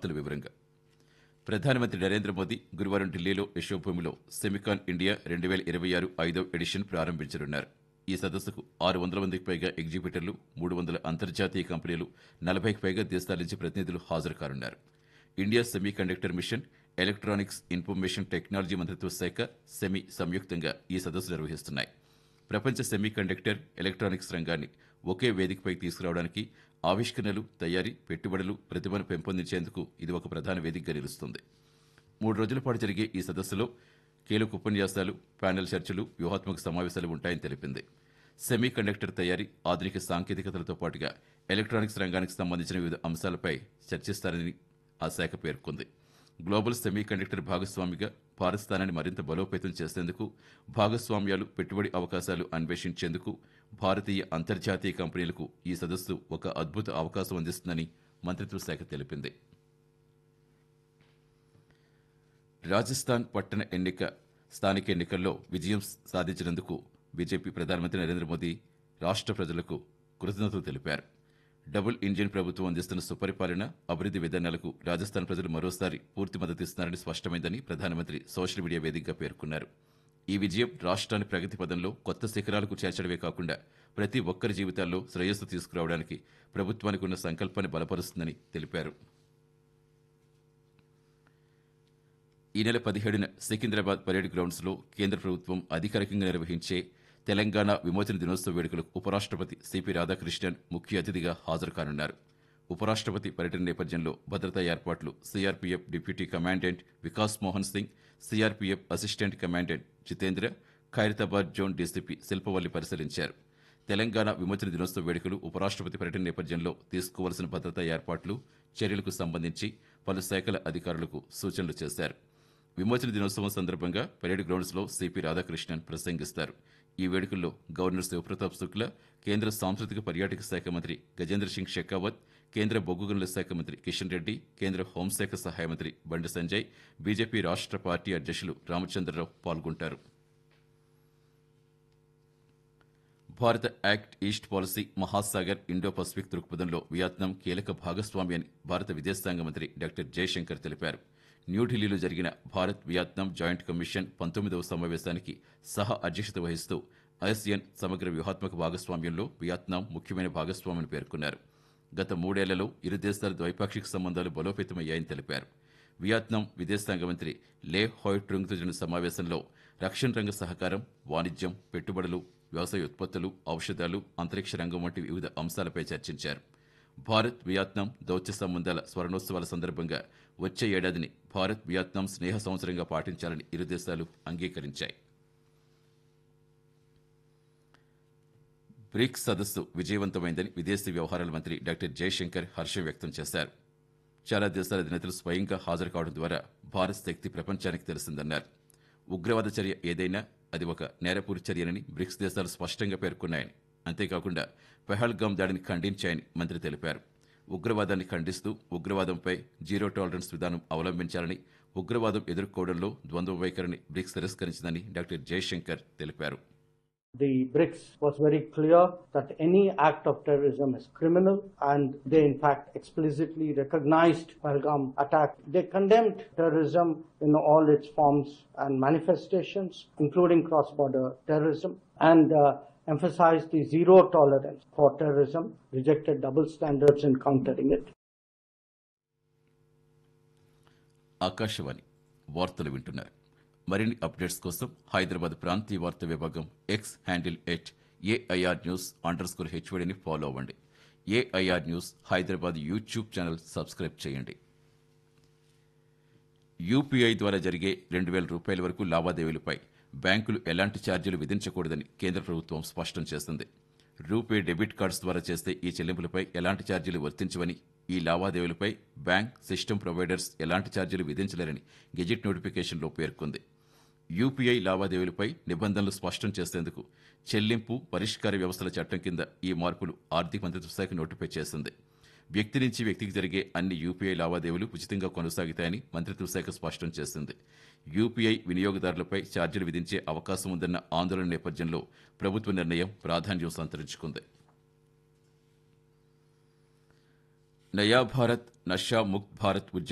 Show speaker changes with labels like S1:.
S1: వార్తల వివరంగా ప్రధానమంత్రి నరేంద్ర మోదీ గురువారం ఢిల్లీలో యశోభూమిలో సెమికాన్ ఇండియా రెండు వేల ఇరవై ఆరు ఐదో ఎడిషన్ ప్రారంభించనున్నారు ఈ సదస్సుకు ఆరు వందల మందికి పైగా ఎగ్జిబిటర్లు మూడు వందల అంతర్జాతీయ కంపెనీలు నలభైకి పైగా దేశాల నుంచి ప్రతినిధులు హాజరు కానున్నారు India semiconductor mission electronics information technology మంత్రిత్వ శాఖ సెమీ సంయుక్తంగా ఈ సదస్సు నిర్వహిస్తున్నాయి ప్రపంచ సెమీ కండక్టర్ ఎలక్ట్రానిక్స్ రంగాన్ని ఒకే వేదికపై తీసుకురావడానికి ఆవిష్కరణలు తయారీ పెట్టుబడులు ప్రతిభను పెంపొందించేందుకు ఇది ఒక ప్రధాన వేదికగా నిలుస్తుంది మూడు రోజుల పాటు జరిగే ఈ సదస్సులో కీలక ఉపన్యాసాలు ప్యానెల్ చర్చలు వ్యూహాత్మక సమావేశాలు ఉంటాయని తెలిపింది సెమీ కండక్టర్ తయారీ ఆధునిక సాంకేతికతలతో పాటుగా ఎలక్ట్రానిక్స్ రంగానికి సంబంధించిన వివిధ అంశాలపై చర్చిస్తారని ఆ శాఖ పేర్కొంది గ్లోబల్ సెమీ కండక్టర్ భాగస్వామిగా భారత్ స్థానాన్ని మరింత బలోపేతం చేసేందుకు భాగస్వామ్యాలు పెట్టుబడి అవకాశాలు అన్వేషించేందుకు భారతీయ అంతర్జాతీయ కంపెనీలకు ఈ సదస్సు ఒక అద్భుత అవకాశం అందిస్తుందని మంత్రిత్వ శాఖ తెలిపింది రాజస్థాన్ పట్టణ ఎన్నిక స్థానిక ఎన్నికల్లో విజయం సాధించినందుకు బీజేపీ ప్రధానమంత్రి నరేంద్ర మోదీ రాష్ట్ర ప్రజలకు కృతజ్ఞతలు తెలిపారు డబుల్ ఇంజిన్ ప్రభుత్వం అందిస్తున్న సుపరిపాలన అభివృద్ధి విధానాలకు రాజస్థాన్ ప్రజలు మరోసారి పూర్తి మద్దతు ఇస్తున్నారని స్పష్టమైందని ప్రధానమంత్రి సోషల్ మీడియా వేదికగా పేర్కొన్నారు ఈ విజయం రాష్ట్రాన్ని ప్రగతి పదంలో కొత్త శిఖరాలకు చేర్చడమే కాకుండా ప్రతి ఒక్కరి జీవితాల్లో శ్రేయస్సు తీసుకురావడానికి ప్రభుత్వానికి ఉన్న సంకల్పాన్ని బలపరుస్తుందని తెలిపారు ఈ నెల పదిహేడున సికింద్రాబాద్ పరేడ్ గ్రౌండ్స్లో కేంద్ర ప్రభుత్వం అధికారికంగా నిర్వహించే తెలంగాణ విమోచన దినోత్సవ వేడుకలకు ఉపరాష్ట్రపతి సిపి రాధాకృష్ణన్ ముఖ్య అతిథిగా హాజరు కానున్నారు ఉపరాష్ట్రపతి పర్యటన నేపథ్యంలో భద్రతా ఏర్పాట్లు CRPF deputy commandant Vikas Mohan Singh CRPF assistant commandant Jitendra Khairatabad zone DCP Shilpavalli పరిశీలించారు తెలంగాణ విమోచన దినోత్సవ వేడుకలు ఉపరాష్ట్రపతి పర్యటన నేపథ్యంలో తీసుకోవాల్సిన భద్రతా ఏర్పాట్లు చర్యలకు సంబంధించి పలు శాఖల అధికారులకు సూచనలు చేశారు విమోచన దినోత్సవం సందర్భంగా పరేడ్ గ్రౌండ్స్లో సిపి రాధాకృష్ణన్ ప్రసంగిస్తారు ఈ వేడుకల్లో గవర్నర్ శివప్రతాప్ శుక్లా కేంద్ర సాంస్కృతిక పర్యాటక శాఖ మంత్రి గజేంద్ర సింగ్ షెకావత్ కేంద్ర బొగ్గు గనుల శాఖ మంత్రి కిషన్ రెడ్డి కేంద్ర హోంశాఖ సహాయ మంత్రి బండి సంజయ్ బీజేపీ రాష్ట్ర పార్టీ అధ్యక్షులు రామచంద్రరావు పాల్గొంటారు భారత act east policy Mahasagar Indo Pacific దృక్పథంలో వియత్నాం కీలక భాగస్వామి అని భారత విదేశాంగ మంత్రి డాక్టర్ జయశంకర్ తెలిపారు న్యూఢిల్లీలో జరిగిన భారత్ వియత్నాం జాయింట్ కమిషన్ పంతొమ్మిదవ సమావేశానికి సహ అధ్యక్షత వహిస్తూ ఆసియన్ సమగ్ర వ్యూహాత్మక భాగస్వామ్యంలో వియత్నాం ముఖ్యమైన భాగస్వామిని పేర్కొన్నారు గత మూడేళ్లలో ఇరు దేశాల ద్వైపాక్షిక సంబంధాలు బలోపేతమయ్యాయని తెలిపారు వియత్నాం విదేశాంగ మంత్రి లే హాయ్ట్రుంగ్తో జరిగిన సమావేశంలో రక్షణ రంగ సహకారం వాణిజ్యం పెట్టుబడులు వ్యవసాయ ఉత్పత్తులు ఔషధాలు అంతరిక్ష రంగం వంటి వివిధ అంశాలపై చర్చించారు భారత్ వియత్నాం దౌత్య సంబంధాల స్వర్ణోత్సవాల సందర్భంగా వచ్చే ఏడాదిని భారత్ వియత్నాం స్నేహ సంవత్సరంగా పాటించాలని ఇరు దేశాలు అంగీకరించాయి బ్రిక్స్ సదస్సు విజయవంతమైందని విదేశీ వ్యవహారాల మంత్రి డాక్టర్ జయశంకర్ హర్షం వ్యక్తం చేశారు చాలా దేశాల అధినేతలు స్వయంగా హాజరు కావడం ద్వారా భారత్ శక్తి ప్రపంచానికి తెలిసిందన్నారు ఉగ్రవాద చర్య ఏదైనా అది ఒక నేరపూరి చర్యనని బ్రిక్స్ దేశాలు స్పష్టంగా పేర్కొన్నాయని అంతేకాకుండా పెహల్గాం దాడిని ఖండించాయని మంత్రి తెలిపారు ఉగ్రవాదాన్ని ఖండిస్తూ ఉగ్రవాదంపై జీరో టాలరెన్స్ విధానం అవలంబించాలని ఉగ్రవాదం ఎదుర్కోవడంలో ద్వంద్వ వైఖరిని బ్రిక్స్ తిరస్కరించిందని డాక్టర్ జయశంకర్ తెలిపారు
S2: The BRICS was very clear that any act of terrorism is criminal and they in fact explicitly recognized Pahalgam attack. They condemned terrorism in all its forms and manifestations, including cross-border terrorism, and uh, emphasized the zero tolerance for terrorism, rejected double standards in countering it.
S1: Akashvani వార్తలు వింటున్నారు మరిన్ని updates కోసం హైదరాబాద్ ప్రాంతీయ వార్తా విభాగం X handle at AIR news underscore హెచ్వడిని follow అవ్వండి AIR news Hyderabad YouTube channel subscribe చేయండి యూపీఐ ద్వారా జరిగే రెండు వేల రూపాయల వరకు లావాదేవీలపై బ్యాంకులు ఎలాంటి ఛార్జీలు విధించకూడదని కేంద్ర ప్రభుత్వం స్పష్టం చేసింది రూపే డెబిట్ కార్డ్స్ ద్వారా చేస్తే ఈ చెల్లింపులపై ఎలాంటి ఛార్జీలు వర్తించవని ఈ లావాదేవీలపై బ్యాంక్ సిస్టమ్ ప్రొవైడర్స్ ఎలాంటి ఛార్జీలు విధించలేరని గెజిట్ నోటిఫికేషన్లో పేర్కొంది యూపీఐ లావాదేవీలపై నిబంధనలు స్పష్టం చేసేందుకు చెల్లింపు పరిష్కార వ్యవస్థల చట్టం కింద ఈ మార్పులు ఆర్థిక మంత్రిత్వ శాఖ నోటిఫై చేసింది వ్యక్తి నుంచి వ్యక్తికి జరిగే అన్ని యూపీఐ లావాదేవీలు ఉచితంగా కొనసాగుతాయని మంత్రిత్వ శాఖ స్పష్టం చేసింది యూపీఐ వినియోగదారులపై ఛార్జీలు విధించే అవకాశం ఉందన్న ఆందోళన నేపథ్యంలో ప్రభుత్వ నిర్ణయం ప్రాధాన్యం సంతరించుకుంది నయా భారత్ నషా ముక్త్ భారత్ ఉద్యమం